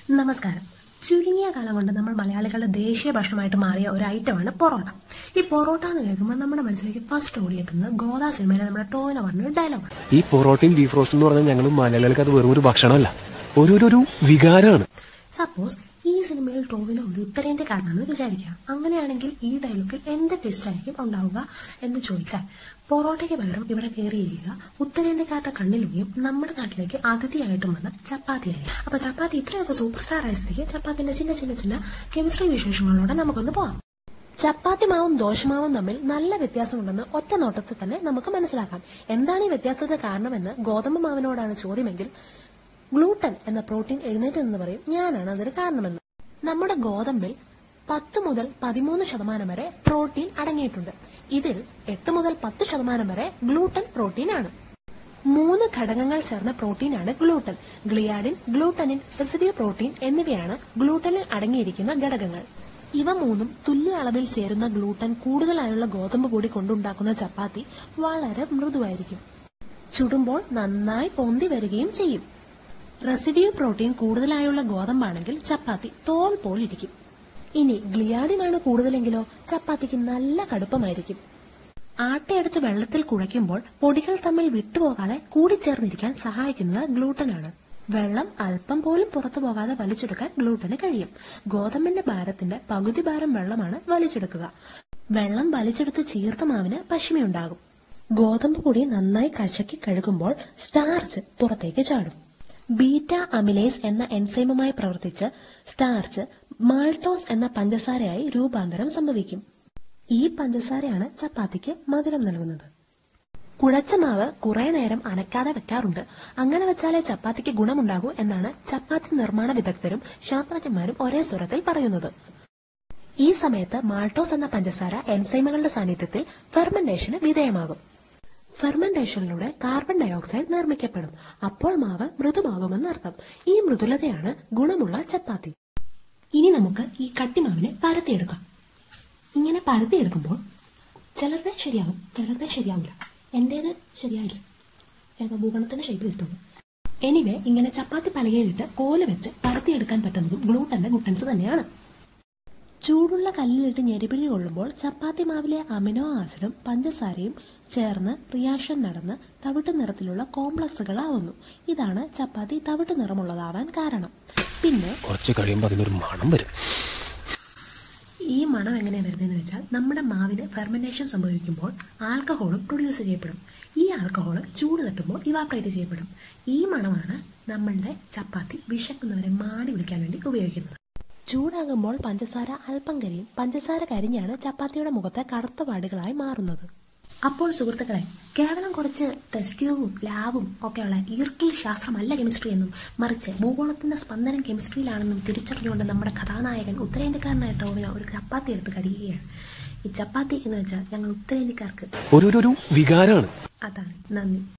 നമസ്കാരം ചുരുങ്ങിയ കാലം കൊണ്ട് നമ്മൾ മലയാളികളുടെ ദേശീയ ഭക്ഷണമായിട്ട് മാറിയ ഒരു ഐറ്റമാണ് പൊറോട്ട ഈ പൊറോട്ട എന്ന് കേൾക്കുമ്പോൾ നമ്മുടെ മനസ്സിലേക്ക് ഫസ്റ്റ് ഓടിയെത്തുന്നത് ഗോദാ സിനിമയിലെ നമ്മുടെ ടോവിനോ പറഞ്ഞ ഒരു ഡയലോഗാണ് ഈ പൊറോട്ടയും ബീഫ് റോസ്റ്റും എന്ന് പറഞ്ഞാൽ ഞങ്ങൾ മലയാളികൾക്ക് അത് വെറും ഒരു ഭക്ഷണമല്ല ഒരു ഒരു- ഒരു വികാരമാണ് സപ്പോസ് ഈ സിനിമയിൽ ടോവിനോ ഒരു ഉത്തരേന്ത്യക്കാരനാണെന്ന് വിചാരിക്കുക അങ്ങനെയാണെങ്കിൽ ഈ ഡയലോഗിൽ എന്ത് ട്വിസ്റ്റ് ആയിരിക്കും ഉണ്ടാവുക എന്ന് ചോദിച്ചാൽ പൊറോട്ടയ്ക്ക് പകരം ഇവിടെ കയറിയിരിക്കുക ഉത്തരേന്ത്യക്കാരുടെ കണ്ണിലൂടെയും നമ്മുടെ നാട്ടിലേക്ക് അതിഥിയായിട്ടും വന്ന ചപ്പാത്തി ആയിരിക്കും അപ്പൊ ചപ്പാത്തി ഇത്രയൊക്കെ സൂപ്പർ സ്റ്റാർ ആയ സ്ഥിതിക്ക് ചപ്പാത്തിന്റെ ചിന്ന ചിന്ന ചിന്ന കെമിസ്ട്രി വിശേഷങ്ങളോടെ നമുക്കൊന്ന് പോവാം ചപ്പാത്തി മാവും ദോശമാവും തമ്മിൽ നല്ല വ്യത്യാസമുണ്ടെന്ന് ഒറ്റ നോട്ടത്തിൽ തന്നെ നമുക്ക് മനസ്സിലാക്കാം എന്താണ് ഈ വ്യത്യാസത്തിന് കാരണമെന്ന് ഗോതമ്പ് മാവിനോടാണ് ചോദ്യമെങ്കിൽ ഗ്ലൂട്ടൻ എന്ന പ്രോട്ടീൻ എഴുന്നേറ്റ് നിന്ന് പറയും ഞാനാണ് അതിന് കാരണമെന്ന് നമ്മുടെ ഗോതമ്പിൽ പത്ത് മുതൽ പതിമൂന്ന് ശതമാനം വരെ പ്രോട്ടീൻ അടങ്ങിയിട്ടുണ്ട് ഇതിൽ എട്ട് മുതൽ പത്ത് ശതമാനം വരെ ഗ്ലൂട്ടൻ പ്രോട്ടീൻ ആണ് മൂന്ന് ഘടകങ്ങൾ ചേർന്ന പ്രോട്ടീനാണ് gluten gliadin glutenin residue protein എന്നിവയാണ് ഗ്ലൂട്ടനിൽ അടങ്ങിയിരിക്കുന്ന ഘടകങ്ങൾ ഇവ മൂന്നും തുല്യ അളവിൽ ചേരുന്ന ഗ്ലൂട്ടൻ കൂടുതലായുള്ള ഗോതമ്പ് പൊടി കൊണ്ടുണ്ടാക്കുന്ന ചപ്പാത്തി വളരെ മൃദുവായിരിക്കും ചുടുമ്പോൾ നന്നായി പൊന്തി വരികയും ചെയ്യും റെസിഡ്യൂ പ്രോട്ടീൻ കൂടുതലായുള്ള ഗോതമ്പാണെങ്കിൽ ചപ്പാത്തി തോൽ പോലിരിക്കും ഇനി ഗ്ലിയാഡിനാണ് കൂടുതലെങ്കിലോ ചപ്പാത്തിക്ക് നല്ല കടുപ്പമായിരിക്കും ആട്ടയെടുത്ത് വെള്ളത്തിൽ കുഴയ്ക്കുമ്പോൾ പൊടികൾ തമ്മിൽ വിട്ടുപോകാതെ കൂടിച്ചേർന്നിരിക്കാൻ സഹായിക്കുന്നത് ഗ്ലൂട്ടനാണ് വെള്ളം അല്പം പോലും പുറത്തു പോകാതെ വലിച്ചെടുക്കാൻ ഗ്ലൂട്ടന് കഴിയും ഗോതമ്പിന്റെ ഭാരത്തിന്റെ പകുതി ഭാരം വെള്ളമാണ് വലിച്ചെടുക്കുക വെള്ളം വലിച്ചെടുത്ത് ചീർത്ത മാവിന് പശിമയുണ്ടാകും ഗോതമ്പ് പൊടി നന്നായി കശക്കി കഴുകുമ്പോൾ സ്റ്റാർച്ച് പുറത്തേക്ക് ചാടും ബീറ്റ അമിലേസ് എന്ന എൻസൈമുമായി പ്രവർത്തിച്ച് സ്റ്റാർച്ച് മാൾട്ടോസ് എന്ന പഞ്ചസാരയായി രൂപാന്തരം സംഭവിക്കും ഈ പഞ്ചസാരയാണ് ചപ്പാത്തിക്ക് മധുരം നൽകുന്നത് കുഴച്ച മാവ് കുറെ നേരം അനക്കാതെ വെക്കാറുണ്ട് അങ്ങനെ വെച്ചാലേ ചപ്പാത്തിക്ക് ഗുണമുണ്ടാകൂ എന്നാണ് ചപ്പാത്തി നിർമ്മാണ വിദഗ്ധരും ശാസ്ത്രജ്ഞന്മാരും ഒരേ സ്വരത്തിൽ പറയുന്നത് ഈ സമയത്ത് മാൾട്ടോസ് എന്ന പഞ്ചസാര എൻസൈമുകളുടെ സാന്നിധ്യത്തിൽ ഫെർമെന്റേഷന് വിധേയമാകും ഫെർമെന്റേഷനിലൂടെ കാർബൺ ഡയോക്സൈഡ് നിർമ്മിക്കപ്പെടും അപ്പോൾ മാവ് മൃദുമാകുമെന്ന് അർത്ഥം ഈ മൃദുലതയാണ് ഗുണമുള്ള ചപ്പാത്തി ഇനി നമുക്ക് ഈ കട്ടിമാവിനെ പരത്തിയെടുക്കാം ഇങ്ങനെ പരത്തിയെടുക്കുമ്പോൾ ചിലരുടെ ശരിയാകും ചിലരുടെ ശരിയാവില്ല എന്റേത് ശരിയായില്ല ഏതോ ഭൂഗണത്തിന്റെ ഷേപ്പിൽ ഇട്ടത് എനിവേ ഇങ്ങനെ ചപ്പാത്തി പലകയിലിട്ട് കോല് വെച്ച് പരത്തിയെടുക്കാൻ പറ്റുന്നതും ഗ്ലൂട്ടന്റെ ഗുട്ടൻസ് തന്നെയാണ് ചൂടുള്ള കല്ലിലിട്ട് ഞെരിപിഴി കൊള്ളുമ്പോൾ ചപ്പാത്തി മാവിലെ അമിനോ ആസിഡും പഞ്ചസാരയും ചേർന്ന് റിയാക്ഷൻ നടന്ന് തവിട്ട് നിറത്തിലുള്ള കോംപ്ലക്സുകളാവുന്നു ഇതാണ് ചപ്പാത്തി തവിട്ട് നിറമുള്ളതാവാൻ കാരണം പിന്നെ കുറച്ച് കഴിയുമ്പോൾ അതിനൊരു മണം വരും ഈ മണം എങ്ങനെയാണ് വരുന്നതെന്ന് വെച്ചാൽ നമ്മുടെ മാവിന് ഫെർമെന്റേഷൻ സംഭവിക്കുമ്പോൾ ആൽക്കഹോളും പ്രൊഡ്യൂസ് ചെയ്യപ്പെടും ഈ ആൽക്കഹോൾ ചൂട് തട്ടുമ്പോൾ ഇവാപ്രേറ്റ് ചെയ്യപ്പെടും ഈ മണമാണ് നമ്മളുടെ ചപ്പാത്തി വിശക്കുന്നവരെ മാടി വിളിക്കാൻ വേണ്ടി ഉപയോഗിക്കുന്നത് ചൂടാകുമ്പോൾ പഞ്ചസാര അല്പം കരിയും പഞ്ചസാര കരിഞ്ഞാണ് ചപ്പാത്തിയുടെ മുഖത്തെ കറുത്ത പാടുകളായി മാറുന്നത് അപ്പോൾ സുഹൃത്തുക്കളെ കേവലം കുറച്ച് ടെസ്റ്റ് ട്യൂബും ലാബും ഒക്കെയുള്ള ഈർക്കിൽ ശാസ്ത്രമല്ല കെമിസ്ട്രി എന്നും മറിച്ച് ഭൂഗോളത്തിന്റെ സ്പന്ദനം കെമിസ്ട്രിയിലാണെന്നും തിരിച്ചറിഞ്ഞുകൊണ്ട് നമ്മുടെ കഥാനായകൻ ഉത്തരേന്ത്യക്കാരനായ ടോവിനോ ഒരു ചപ്പാത്തി എടുത്ത് കഴിയുകയാണ് ഈ ചപ്പാത്തി എന്ന് വെച്ചാൽ ഞങ്ങൾ ഉത്തരേന്ത്യക്കാർക്ക് ഒരു ഒരു- ഒരു വികാരമാണ് അതാണ് നന്ദി